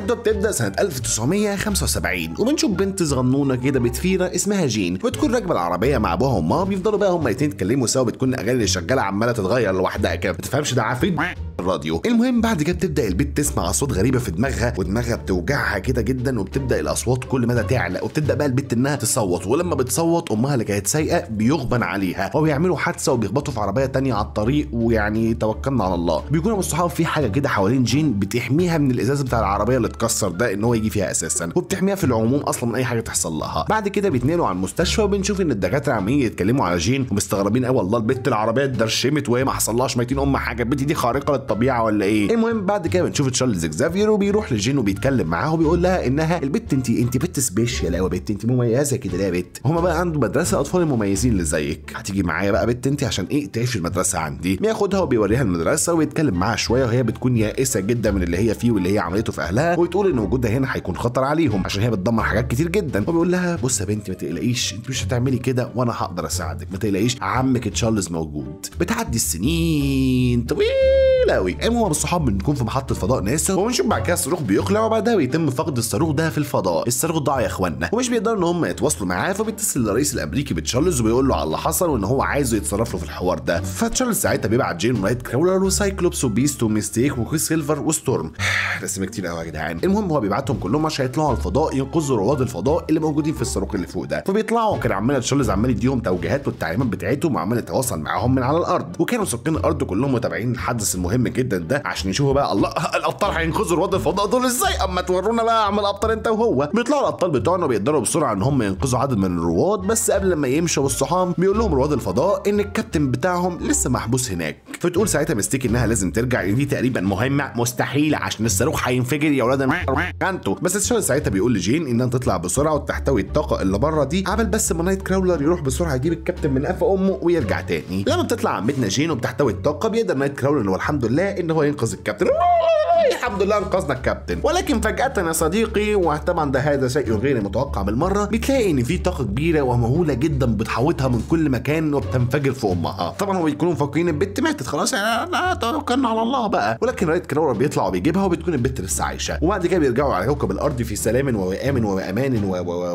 الحدوته بتبدا سنه 1975 وبنشوف بنت صغنونه كده بتفيره اسمها جين بتكون راكبه العربيه مع ابوها وامها بيفضلوا بقى هما الاثنين يتكلموا سوا بتكون الاغاني اللي شغاله عماله تتغير لوحدها كده ما تفهمش ده عفريت الراديو المهم بعد كده بتبدا البنت تسمع اصوات غريبه في دماغها ودماغها بتوجعها كده جدا وبتبدا الاصوات كل مدى تعلى وبتبدا بقى البنت انها تصوت ولما بتصوت امها اللي كانت سايقه بيغبن عليها وبيعملوا حادثه وبيخبطوا في عربيه تانية على الطريق ويعني توكلنا على الله بيكونوا الصحاب في حاجه كده حوالين جين بتحميها من الازاز بتاع العربيه اللي اتكسر ده ان هو يجي فيها اساسا وبتحميها في العموم اصلا من اي حاجه تحصل لها بعد كده بيتنقلوا على المستشفى وبنشوف ان الدكاتره عمالين يتكلموا على جين ومستغربين قوي والله البنت العربيه اتدرشمت وهي ما حصلهاش ميتين ام حاجه البنت دي خارقه للطبيعه ولا ايه المهم بعد كده بنشوف تشارلز اكزافير وبيروح لجين وبيتكلم معاها وبيقول لها انها البت انت انت بت سبيشال قوي بت انت مميزه كده ليه يا بت هما بقى عنده مدرسه اطفال المميزين اللي زيك هتيجي معايا بقى بت انت عشان ايه تعيش في المدرسه عندي بياخدها وبيوريها المدرسه ويتكلم معاها شويه وهي بتكون يائسه جدا من اللي هي فيه واللي هي عملته في اهلها وتقول ان وجودها هنا هيكون خطر عليهم عشان هي بتدمر حاجات كتير جدا وبيقول لها بص يا بنتي ما تقلقيش انت مش هتعملي كده وانا هقدر اساعدك ما تقلقيش عمك تشارلز موجود بتعدي السنين طويله قوي المهم الصحاب بنكون في محطه فضاء ناسا ونشوف بعد كده الصاروخ بيقلع وبعدها بيتم فقد الصاروخ ده في الفضاء الصاروخ ضاع يا اخوانا ومش بيقدروا ان هم يتواصلوا معاه فبيتصل الرئيس الامريكي بتشارلز وبيقول له على اللي حصل وان هو عايزه يتصرف له في الحوار ده فتشارلز ساعتها بيبعت جين ورايت كراولر وسايكلوبس وبيست وميستيك وكريس سيلفر وستورم رسم كتير قوي يا جدعان المهم هو بيبعتهم كلهم عشان يطلعوا على الفضاء ينقذوا رواد الفضاء اللي موجودين في الصاروخ اللي فوق ده فبيطلعوا كان عمال تشارلز عمال يديهم توجيهات والتعليمات بتاعتهم وعمال يتواصل معاهم من على الارض وكانوا سكان الارض كلهم متابعين الحدث المهم جدا ده عشان يشوفوا بقى الله الابطال هينقذوا رواد الفضاء دول ازاي اما تورونا بقى اعمل ابطال انت وهو بيطلعوا الابطال بتوعنا وبيقدروا بسرعه ان هم ينقذوا عدد من الرواد بس قبل ما يمشوا بالصحام بيقول لهم رواد الفضاء ان الكابتن بتاعهم لسه محبوس هناك فتقول ساعتها مستيك انها لازم ترجع لان دي تقريبا مهمه مستحيله عشان الصاروخ هينفجر يا ولاد انتوا بس تشارلز ساعتها بيقول لجين انها تطلع بسرعه وتحتوي الطاقه اللي بره دي عبل بس ما نايت كراولر يروح بسرعه يجيب الكابتن من قفا امه ويرجع تاني لما بتطلع عمتنا جين وبتحتوي الطاقه بيقدر نايت كراولر والحمد لله ان هو ينقذ الكابتن الحمد لله انقذنا الكابتن ولكن فجأة يا صديقي وطبعا ده هذا شيء غير متوقع بالمرة بتلاقي ان في طاقة كبيرة ومهولة جدا بتحوطها من كل مكان وبتنفجر في امها طبعا هو بيكونوا مفكرين البت ماتت خلاص يعني لا توكلنا على الله بقى ولكن رايت كراولر بيطلع وبيجيبها وبتكون البت لسه عايشة وبعد كده بيرجعوا على كوكب الارض في سلام وامن وامان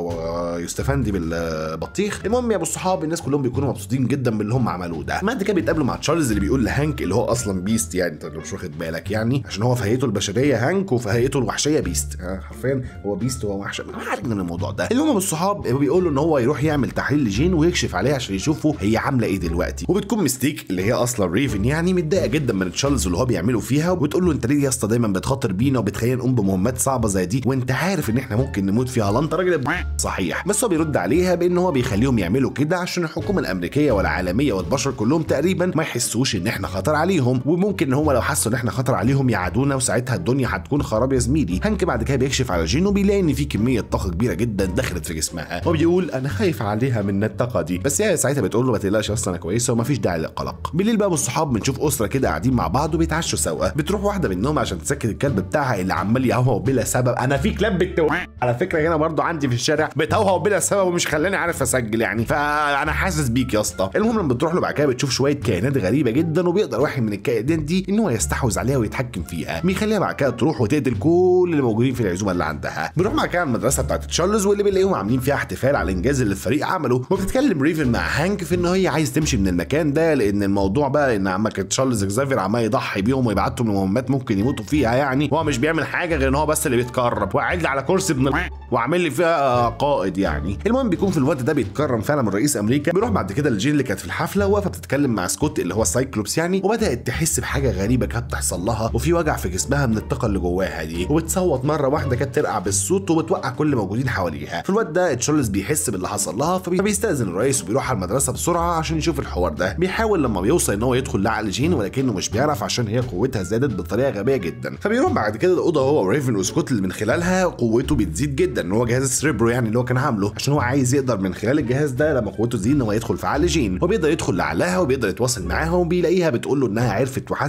ويستفندي بالبطيخ المهم يا ابو الصحاب الناس كلهم بيكونوا مبسوطين جدا باللي هم عملوه ده بعد كده بيتقابلوا مع تشارلز اللي بيقول لهانك اللي هو اصلا بيست يعني انت لو مش واخد بالك يعني عشان هو في هيئته البشريه هانك وفي هيئته الوحشيه بيست آه، حرفيا هو بيست وهو وحش ما عارف من الموضوع ده المهم الصحاب بيقولوا ان هو يروح يعمل تحليل لجين ويكشف عليها عشان يشوفوا هي عامله ايه دلوقتي وبتكون مستيك اللي هي اصلا ريفن يعني متضايقه جدا من تشارلز اللي هو بيعمله فيها وبتقول له انت ليه يا اسطى دايما بتخاطر بينا وبتخلينا نقوم بمهمات صعبه زي دي وانت عارف ان احنا ممكن نموت فيها لا انت راجل صحيح بس هو بيرد عليها بان هو بيخليهم يعملوا كده عشان الحكومه الامريكيه والعالميه والبشر كلهم تقريبا ما يحسوش ان احنا خطر عليهم وممكن ان هم لو حسوا ان احنا خطر عليهم يعادونا وساعتها الدنيا هتكون خراب يا زميلي هانك بعد كده بيكشف على جين وبيلاقي ان في كميه طاقه كبيره جدا دخلت في جسمها وبيقول انا خايف عليها من الطاقه دي بس هي ساعتها بتقول له ما تقلقش اصلا انا كويسه ومفيش داعي للقلق بالليل بقى بالصحاب بنشوف اسره كده قاعدين مع بعض وبيتعشوا سوا بتروح واحده منهم عشان تسكت الكلب بتاعها اللي عمال يهوهو بلا سبب انا في كلاب بتو... على فكره هنا برضو عندي في الشارع بتهوهو بلا سبب ومش خلاني عارف اسجل يعني فانا حاسس بيك يا اسطى المهم لما بتروح له بعد كده بتشوف شويه كائنات غريبه جدا وبيقدر واحد من الكائنات دي ان هو يستحوذ عليها ويتحكم فيها بيخليها بعد كده تروح وتقتل كل اللي موجودين في العزومه اللي عندها بنروح مع كده المدرسه بتاعت تشارلز واللي بنلاقيهم عاملين فيها احتفال على الانجاز اللي الفريق عمله وبتتكلم ريفن مع هانك في ان هي عايز تمشي من المكان ده لان الموضوع بقى ان عمك تشارلز اكزافير عمال يضحي بيهم ويبعتهم لمهمات ممكن يموتوا فيها يعني هو مش بيعمل حاجه غير ان هو بس اللي بيتكرم وقاعد لي على كرسي ابن ال- وعامل لي فيها قائد يعني المهم بيكون في الوقت ده بيتكرم فعلا من رئيس امريكا بيروح بعد كده لجين اللي كانت في الحفله واقفه بتتكلم مع سكوت اللي هو السايكلوبس يعني وبدات تحس بحاجه غريبه كانت بتحصل لها وفي وجع في جسمها من الطاقه اللي جواها دي وبتصوت مره واحده كانت ترقع بالصوت وبتوقع كل اللي موجودين حواليها في الوقت ده تشارلز بيحس باللي حصل لها فبي- فبيستاذن الرئيس وبيروح على المدرسه بسرعه عشان يشوف الحوار ده بيحاول لما بيوصل ان هو يدخل لعقل جين ولكنه مش بيعرف عشان هي قوتها زادت بطريقه غبيه جدا فبيروح بعد كده الاوضه هو وريفن وسكوت اللي من خلالها قوته بتزيد جدا ان هو جهاز السريبرو يعني اللي هو كان عامله عشان هو عايز يقدر من خلال الجهاز ده لما قوته تزيد ان هو يدخل في عقل جين وبيقدر يدخل لعقلها وبيقدر يتواصل معاها وبيلاقيها بتقول له انها عرفت وحست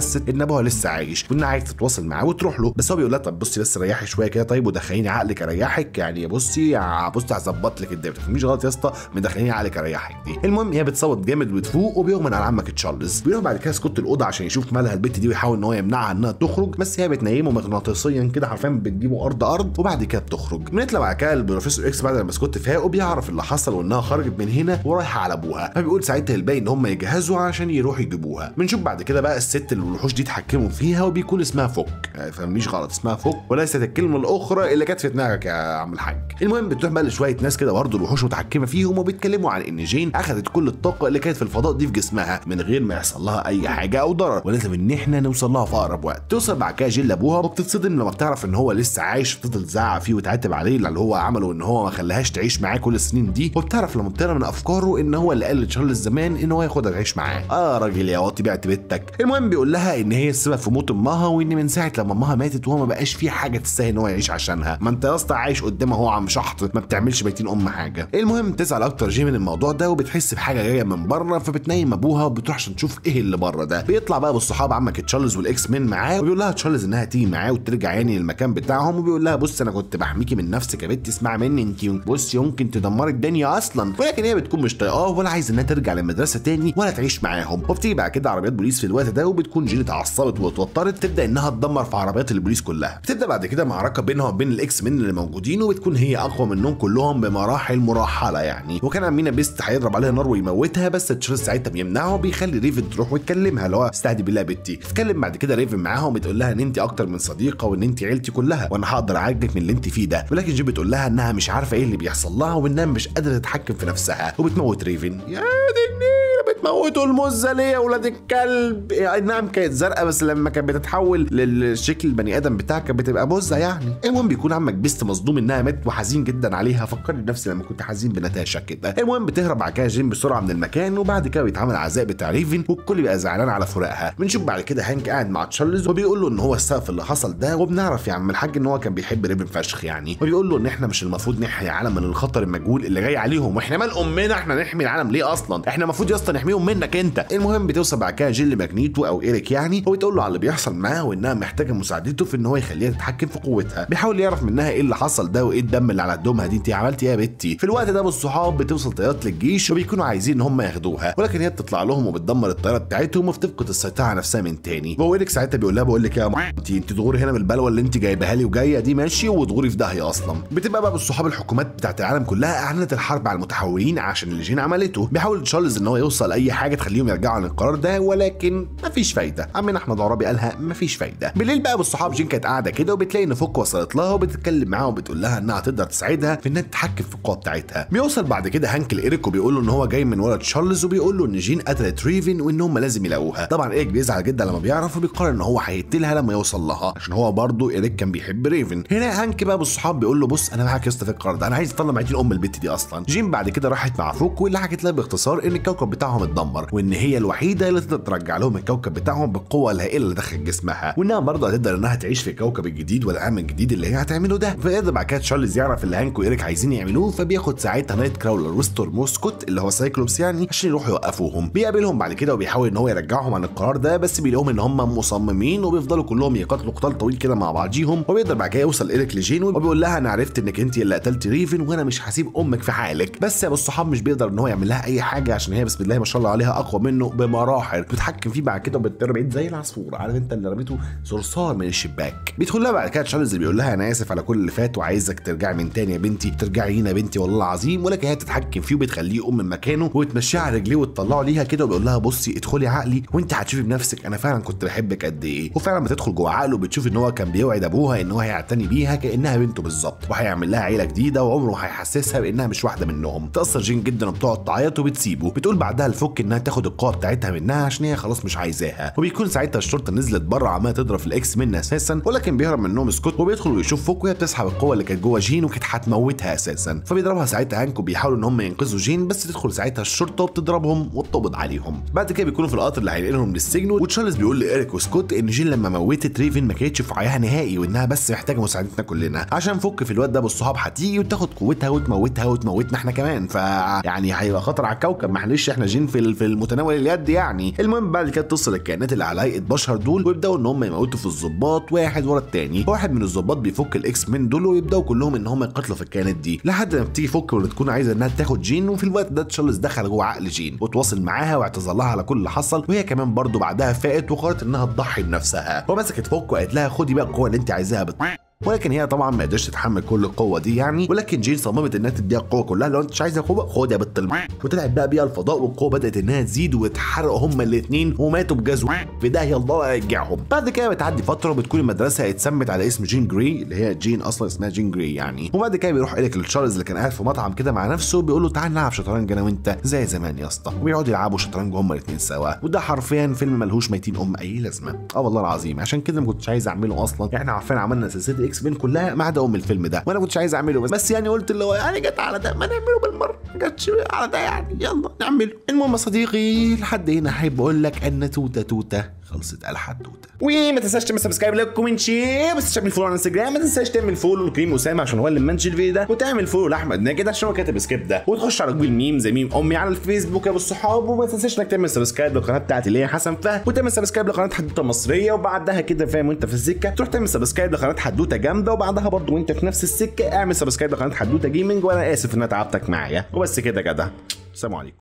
حست ان ابوها لسه عايش وانها عايز تتواصل معاه وتروح له بس هو بيقول لها طب بصي بس ريحي شويه كده طيب ودخليني عقلك اريحك يعني بصي بصي هظبط لك الدنيا ما تفهميش غلط يا اسطى مدخليني عقلك اريحك دي المهم هي بتصوت جامد وتفوق وبيغمن على عمك تشارلز بيروح بعد كده سكوت الاوضه عشان يشوف مالها البت دي ويحاول ان هو يمنعها انها تخرج بس هي بتنيمه مغناطيسيا كده حرفيا بتجيبه ارض ارض وبعد كده بتخرج بنطلع بعد كده البروفيسور اكس بعد لما سكوت فاق وبيعرف اللي حصل وانها خرجت من هنا ورايحه على ابوها فبيقول ساعتها الباقي ان هم يجهزوا عشان يروحوا يجيبوها بنشوف بعد كده بقى الست اللي الوحوش دي اتحكموا فيها وبيكون اسمها فوك يعني فمش غلط اسمها فوك وليست الكلمه الاخرى اللي كانت في دماغك يا عم الحاج المهم بتروح بقى لشويه ناس كده برضه الوحوش متحكمه فيهم وبيتكلموا عن ان جين اخذت كل الطاقه اللي كانت في الفضاء دي في جسمها من غير ما يحصل لها اي حاجه او ضرر ولازم ان احنا نوصل لها في اقرب وقت توصل بعد كده جين لابوها وبتتصدم لما بتعرف ان هو لسه عايش وتفضل تزعق فيه وتعاتب عليه اللي هو عمله ان هو ما خلاهاش تعيش معاه كل السنين دي وبتعرف لما بتقرا من افكاره ان هو اللي قال لتشارلز زمان ان هو ياخدها تعيش معاه اه راجل يا واطي بعت بنتك المهم بيقول لها ان هي السبب في موت امها وان من ساعه لما امها ماتت وهو ما بقاش فيه حاجه تستاهل ان هو يعيش عشانها ما انت يا اسطى عايش قدامها هو عم شحط ما بتعملش بيتين ام حاجه المهم تزعل اكتر جي من الموضوع ده وبتحس بحاجه جايه من بره فبتنيم ابوها وبتروح عشان تشوف ايه اللي بره ده بيطلع بقى بالصحاب عمك تشارلز والاكس مين معاه وبيقول لها تشارلز انها تيجي معاه وترجع يعني للمكان بتاعهم وبيقول لها بص انا كنت بحميكي من نفسك يا بنت اسمع مني انت بصي يمكن تدمري الدنيا اصلا ولكن هي بتكون مش طايقاه ولا عايزه انها ترجع للمدرسه تاني ولا تعيش معاهم وبتيجي بعد كده عربيات بوليس في الوقت ده وبتكون جين اتعصبت واتوترت تبدا انها تدمر في عربيات البوليس كلها بتبدا بعد كده معركه بينها وبين الاكس مين اللي موجودين وبتكون هي اقوى منهم كلهم بمراحل مرحله يعني وكان عمينا بيست هيضرب عليها نار ويموتها بس تشارلز ساعتها بيمنعه وبيخلي ريفن تروح وتكلمها اللي هو استهدي بالله بنتي تتكلم بعد كده ريفن معاها وبتقول لها ان انت اكتر من صديقه وان انت عيلتي كلها وانا هقدر اعالجك من اللي انت فيه ده ولكن جي بتقول لها انها مش عارفه ايه اللي بيحصل لها وانها مش قادره تتحكم في نفسها وبتموت ريفن يا دي النيلة بتموتوا المزه ليه يا ولاد الكلب اي نعم كانت زرقاء بس لما كانت بتتحول للشكل البني ادم بتاعها كانت بتبقى مزه يعني المهم بيكون عمك بيست مصدوم انها مات وحزين جدا عليها فكرني بنفسي لما كنت حزين بنتاشا كده المهم بتهرب بعد كده جيم بسرعه من المكان وبعد كده بيتعمل عزاء بتاع ريفن والكل بيبقى زعلان على فراقها بنشوف بعد كده هانك قاعد مع تشارلز وبيقول له ان هو السبب في اللي حصل ده وبنعرف يا عم الحاج ان هو كان بيحب ريفن فشخ يعني وبيقول له ان احنا مش المفروض نحيي عالم من الخطر المجهول اللي جاي عليهم واحنا مال امنا احنا نحمي العالم ليه اصلا احنا المفروض يا اسطى نحميهم منك انت المهم بتوصل بعد كده جيل ماجنيتو او ايريك يعني وبتقول له على اللي بيحصل معاه وانها محتاجه مساعدته في ان هو يخليها تتحكم في قوتها بيحاول يعرف منها ايه اللي حصل ده وايه الدم اللي على هدومها دي انت عملتي ايه يا بنتي في الوقت ده بالصحاب بتوصل طيارات للجيش وبيكونوا عايزين ان هم ياخدوها ولكن هي بتطلع لهم وبتدمر الطياره بتاعتهم وبتفقد السيطره على نفسها من تاني وهو ايريك ساعتها بيقول لها بقول لك يا انت انت تغوري هنا من البلوه اللي انت جايبها لي وجايه دي ماشي وتغوري في داهيه اصلا بتبقى بقى بالصحاب الحكومات بتاعت العالم كلها اعلنت الحرب على المتحولين عشان اللي جين عملته بيحاول تشارلز ان هو يوصل اي حاجه تخليهم يرجعوا عن القرار ده ولكن مفيش فايده عمنا احمد عرابي قالها مفيش فايده بالليل بقى بالصحاب جين كانت قاعده كده وبتلاقي ان فوك وصلت لها وبتتكلم معاها وبتقول لها انها تقدر تساعدها في انها تتحكم في القوه بتاعتها بيوصل بعد كده هانك لايريك وبيقول له ان هو جاي من ورا تشارلز وبيقول له ان جين قتلت ريفن وان هم لازم يلاقوها طبعا ايريك بيزعل جدا لما بيعرف وبيقرر ان هو هيقتلها لما يوصل لها عشان هو برضه ايريك كان بيحب ريفن هنا هانك بقى بالصحاب بيقول له بص انا معاك يا اسطى في القرار ده انا عايز اطلع معاكي ام البت دي اصلا جين بعد كده راحت مع فوك واللي حكت لها باختصار ان الكوكب بتاعهم اتدمر وان هي الوحيده اللي تقدر ترجع لهم الكوكب بتاعهم بالقوه الهائله اللي دخلت جسمها وانها برضه هتقدر انها تعيش في الكوكب الجديد والعالم الجديد اللي هي هتعمله ده فيقدر بعد كده تشارلز يعرف اللي هانك وايريك عايزين يعملوه فبياخد ساعتها نايت كراولر وستور موسكوت اللي هو سايكلوبس يعني عشان يروحوا يوقفوهم بيقابلهم بعد كده وبيحاول ان هو يرجعهم عن القرار ده بس بيلاقيهم ان هم مصممين وبيفضلوا كلهم يقاتلوا قتال طويل كده مع بعضيهم وبيقدر بعد كده يوصل ايريك لجين وبيقول لها انا عرفت انك انت اللي قتلت ريفن وانا مش هسيب امك في حالك بس يا ابو الصحاب مش بيقدر ان هو يعمل لها اي حاجه عشان هي بسم الله ما شاء الله عليها اقوى منه بمراحل بتتحكم فيه بعد كده وبتطير بعيد زي العصفور عارف انت اللي رميته صرصار من الشباك بيدخل لها بعد كده تشارلز بيقول لها انا اسف على كل اللي فات وعايزك ترجعي من تاني يا بنتي ترجعي هنا يا بنتي والله العظيم ولكن هي تتحكم فيه وبتخليه يقوم من مكانه وتمشيه على رجليه وتطلعه ليها كده وبيقول لها بصي ادخلي عقلي وانت هتشوفي بنفسك انا فعلا كنت بحبك قد ايه وفعلا بتدخل جوه عقله بتشوف ان هو كان بيوعد ابوها ان هو هيعتني بيها كانها بنته بالظبط وهيعمل لها عيله جديده وعمره ما هيحسسها بانها مش واحده منهم تاثر جين جدا وبتقعد تعيط وبتسيبه بتقول بعدها لفك انها تاخد القوه بتاعتها منها عشان هي خلاص مش عايزاها وبيكون ساعتها الشرطه نزلت بره عماله تضرب في الاكس من اساسا ولكن بيهرب منهم سكوت وبيدخل ويشوف فوك وهي بتسحب القوه اللي كانت جوه جين وكانت هتموتها اساسا فبيضربها ساعتها هانك وبيحاولوا ان هم ينقذوا جين بس تدخل ساعتها الشرطه وبتضربهم وتقبض عليهم بعد كده بيكونوا في القطر اللي هينقلهم للسجن وتشارلز بيقول لايريك وسكوت ان جين لما موتت ريفن ما كانتش في وعيها نهائي وانها بس محتاجه مساعدتنا كلنا عشان فك في الواد ده بالصحاب هتيجي وتاخد قوتها وتموتها وتموتنا احنا كمان ف يعني هيبقى خطر على الكوكب معلش احنا جين في في المتناول اليد يعني المهم بعد كده تصل الكائنات اللي على هيئه بشر دول ويبداوا ان هم يموتوا في الظباط واحد ورا التاني واحد من الظباط بيفك الاكس من دول ويبداوا كلهم ان هم يقتلوا في الكائنات دي لحد ما بتيجي فك واللي تكون عايزه انها تاخد جين وفي الوقت ده تشارلز دخل جوه عقل جين وتواصل معاها واعتذر لها على كل اللي حصل وهي كمان برضه بعدها فاقت وقررت انها تضحي بنفسها ومسكت فوك وقالت لها خدي بقى القوه اللي انت عايزاها بت... ولكن هي طبعا ما قدرتش تتحمل كل القوه دي يعني ولكن جين صممت انها تديها القوه كلها لو انت مش عايزه قوه خد يا بنت الم... وطلعت بقى بيها الفضاء والقوه بدات انها تزيد وتحرقوا هما الاثنين وماتوا بجاز في ده الله يرجعهم بعد كده بتعدي فتره وبتكون المدرسه اتسمت على اسم جين جري اللي هي جين اصلا اسمها جين جري يعني وبعد كده بيروح إليك لتشارلز اللي كان قاعد في مطعم كده مع نفسه بيقول له تعال نلعب شطرنج انا وانت زي زمان يا اسطى وبيقعدوا يلعبوا شطرنج هما الاثنين سوا وده حرفيا فيلم ملهوش ميتين ام اي لازمه اه والله العظيم عشان كده ما كنتش عايز اعمله اصلا احنا عارفين عملنا سلسله اكس بين كلها ما عدا ام الفيلم ده وانا كنتش عايز اعمله بس, بس يعني قلت اللي هو يعني جت على ده ما نعمله بالمره ما جاتش على ده يعني يلا نعمله المهم يا صديقي لحد هنا احب اقول لك ان توته توته خلصت الحدوته وما تنساش تعمل سبسكرايب لايك كومنت شير بس تعمل فولو على انستجرام ما تنساش تعمل فولو لكريم اسامه عشان هو اللي منشن الفيديو ده وتعمل فولو لاحمد ناجد عشان هو كاتب سكيب ده وتخش على جوجل ميم زي ميم امي على الفيسبوك يا ابو الصحاب وما تنساش انك تعمل سبسكرايب للقناه بتاعتي اللي هي حسن فهد وتعمل سبسكرايب لقناه حدوته مصريه وبعدها كده فاهم وانت في السكه تروح تعمل سبسكرايب لقناه حدوته جامده وبعدها برضه وانت في نفس السكه اعمل سبسكرايب لقناه حدوته جيمنج وانا اسف ان انا تعبتك معايا وبس كده كده سلام عليكم